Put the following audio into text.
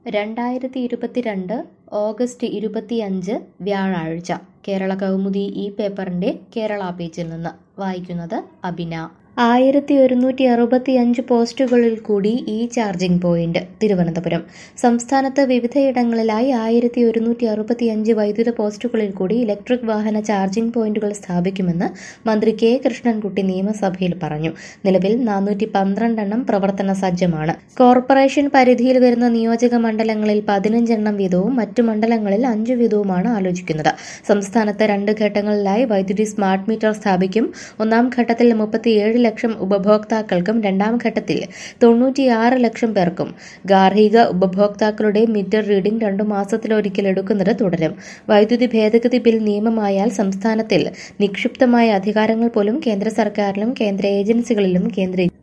രണ്ടായിരത്തി ഇരുപത്തിരണ്ട് ഓഗസ്റ്റ് ഇരുപത്തിയഞ്ച് വ്യാഴാഴ്ച കേരള കൗമുദി ഈ പേപ്പറിൻ്റെ കേരള പേജിൽ നിന്ന് വായിക്കുന്നത് അബിന ആയിരത്തി ഒരുന്നൂറ്റി അറുപത്തിയഞ്ച് പോസ്റ്റുകളിൽ കൂടി ഇ ചാർജിംഗ് പോയിന്റ് തിരുവനന്തപുരം സംസ്ഥാനത്ത് വിവിധയിടങ്ങളിലായി ആയിരത്തി ഒരുന്നൂറ്റി അറുപത്തിയഞ്ച് വൈദ്യുത പോസ്റ്റുകളിൽ കൂടി ഇലക്ട്രിക് വാഹന ചാർജിംഗ് പോയിന്റുകൾ സ്ഥാപിക്കുമെന്ന് മന്ത്രി കെ കൃഷ്ണൻകുട്ടി നിയമസഭയിൽ പറഞ്ഞു നിലവിൽ നാനൂറ്റി പന്ത്രണ്ടെണ്ണം പ്രവർത്തന സജ്ജമാണ് കോർപ്പറേഷൻ പരിധിയിൽ വരുന്ന നിയോജക മണ്ഡലങ്ങളിൽ പതിനഞ്ചെണ്ണം വീതവും മറ്റു മണ്ഡലങ്ങളിൽ അഞ്ചു വീതവുമാണ് ആലോചിക്കുന്നത് സംസ്ഥാനത്ത് രണ്ട് ഘട്ടങ്ങളിലായി വൈദ്യുതി സ്മാർട്ട് മീറ്റർ സ്ഥാപിക്കും ഒന്നാം ഘട്ടത്തിൽ മുപ്പത്തിയേഴ് ലക്ഷം ഉപഭോക്താക്കൾക്കും രണ്ടാം ഘട്ടത്തിൽ തൊണ്ണൂറ്റിയാറ് ലക്ഷം പേർക്കും ഗാർഹിക ഉപഭോക്താക്കളുടെ മീറ്റർ റീഡിംഗ് രണ്ടു മാസത്തിലൊരിക്കൽ എടുക്കുന്നത് തുടരും വൈദ്യുതി ഭേദഗതി ബിൽ നിയമമായാൽ സംസ്ഥാനത്തിൽ നിക്ഷിപ്തമായ അധികാരങ്ങൾ പോലും കേന്ദ്ര സർക്കാരിലും കേന്ദ്ര ഏജൻസികളിലും കേന്ദ്രീ